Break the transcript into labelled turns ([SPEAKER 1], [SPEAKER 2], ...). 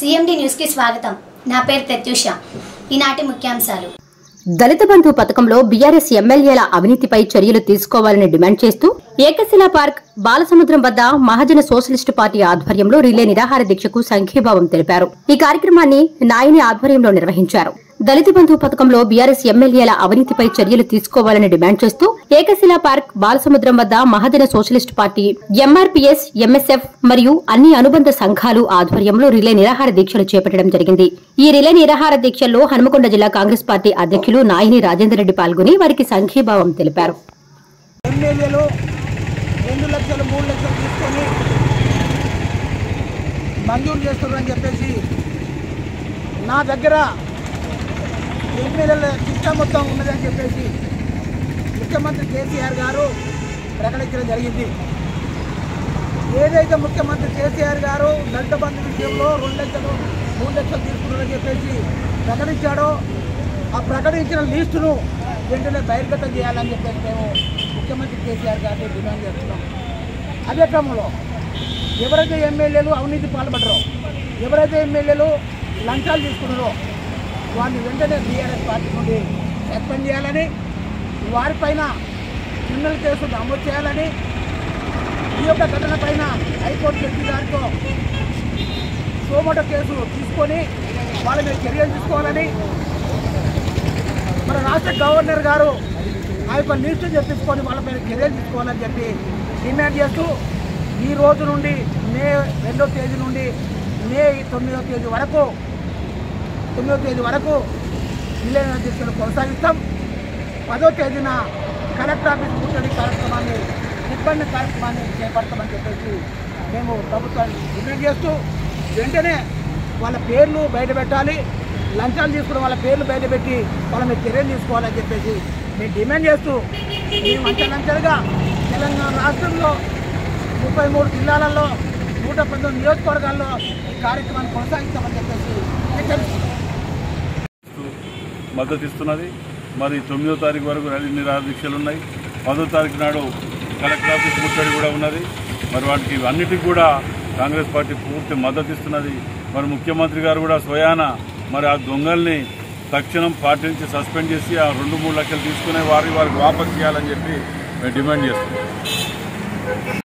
[SPEAKER 1] CMD న్యూస్కి స్వాగతం నా పేరు ప్రత్యూష ఈనాటి ముఖ్యాంశాలు
[SPEAKER 2] దళిత బంధు పథకంలో బీఆర్ఎస్ ఎమ్మెల్యేల అవినీతిపై చర్యలు తీసుకోవాలని డిమాండ్ చేస్తూ ఏకశిలా పార్క్ బాలసముద్రం వద్ద మహాజన సోషలిస్టు పార్టీ ఆధ్వర్యంలో రిలే నిరాహార దీక్షకు సంఘీభావం తెలిపారు ఈ కార్యక్రమాన్ని నాయని ఆధ్వర్యంలో నిర్వహించారు దళిత బంధు పథకంలో బీఆర్ఎస్ ఎమ్మెల్యేల అవినీతిపై చర్యలు తీసుకోవాలని డిమాండ్ చేస్తూ ఏకశిలా పార్క్ బాలసముద్రం వద్ద Mahajana socialist party MRPS MSF మరియు అన్ని అనుబంధ సంఘాలు ఆధ్వర్యంలో రిలే నిరాహార దీక్షలు చేపట్టడం జరిగింది ఈ రిలే నిరాహార దీక్షల్లో హనుమకొండ జిల్లా కాంగ్రెస్ పార్టీ అధ్యక్షులు నాయిని రాజేందర్ రెడ్డి పాల్గొని వారికి సంఘీభావం తెలిపారు
[SPEAKER 3] ఎమ్మెల్యేలు రెండు లక్షలు మూడు లక్షలు తీసుకొని మంజూరు చేస్తున్నారని చెప్పేసి నా దగ్గర ఎమ్మెల్యేల చిట్టా మొత్తం ఉన్నదని చెప్పేసి ముఖ్యమంత్రి కేసీఆర్ గారు ప్రకటించడం జరిగింది ఏదైతే ముఖ్యమంత్రి కేసీఆర్ గారు దళిత బంధు విషయంలో రెండు లక్షలు మూడు లక్షలు తీసుకున్నారని చెప్పేసి ప్రకటించాడో ఆ ప్రకటించిన లిస్టును వెంటనే బహిర్గతం చేయాలని చెప్పేసి మేము ముఖ్యమంత్రి కేసీఆర్ గారిని డిమాండ్ చేస్తున్నాం అదే క్రమంలో ఎవరైతే ఎమ్మెల్యేలు అవినీతి పాల్పడరో ఎవరైతే ఎమ్మెల్యేలు లంచాలు తీసుకున్నారో వారిని వెంటనే బీఆర్ఎస్ పార్టీ నుండి సస్పెండ్ చేయాలని వారిపైన క్రిమినల్ కేసు నమోదు చేయాలని ఈ యొక్క ఘటన పైన హైకోర్టు జడ్జి గారితో సోమట కేసు తీసుకొని వాళ్ళ మీద చర్యలు తీసుకోవాలని మన రాష్ట్ర గవర్నర్ గారు ఆ యొక్క లిస్టు చెప్పించుకొని వాళ్ళ మీద చర్యలు తీసుకోవాలని చెప్పి డిమాండ్ చేస్తూ ఈ రోజు నుండి మే రెండో తేదీ నుండి మే తొమ్మిదో తేదీ వరకు తొమ్మిదో తేదీ వరకు విలేన దీక్షలు కొనసాగిస్తాం పదో తేదీన కలెక్టర్ ఆఫీస్ కూర్చొని కార్యక్రమాన్ని ఇబ్బంది కార్యక్రమాన్ని చేపడతామని చెప్పేసి మేము ప్రభుత్వాన్ని డిమాండ్ చేస్తూ వెంటనే వాళ్ళ పేర్లు బయట పెట్టాలి లంచాలు తీసుకున్న వాళ్ళ పేర్లు బయట పెట్టి వాళ్ళ మీద చర్యలు తీసుకోవాలని చెప్పేసి మేము డిమాండ్ చేస్తూ మేము అంచెలంచెలుగా తెలంగాణ రాష్ట్రంలో ముప్పై మూడు జిల్లాలలో నూట పంతొమ్మిది నియోజకవర్గాల్లో ఈ కార్యక్రమాన్ని కొనసాగిస్తామని చెప్పేసి హెచ్చరిస్తున్నాం
[SPEAKER 4] మద్దతు ఇస్తున్నది మరి తొమ్మిదో తారీఖు వరకు ర్యాలీ నిరాహార దీక్షలు ఉన్నాయి పదో తారీఖు నాడు కలెక్టర్ ఆఫీస్ ముట్టడి కూడా ఉన్నది మరి వాటికి అన్నిటికి కూడా కాంగ్రెస్ పార్టీ పూర్తి మద్దతు ఇస్తున్నది మరి ముఖ్యమంత్రి గారు కూడా స్వయాన మరి ఆ దొంగల్ని తక్షణం పార్టీ నుంచి సస్పెండ్ చేసి ఆ రెండు మూడు లక్షలు తీసుకునే వారి వారికి వాపస్ చేయాలని చెప్పి మేము డిమాండ్ చేస్తున్నాం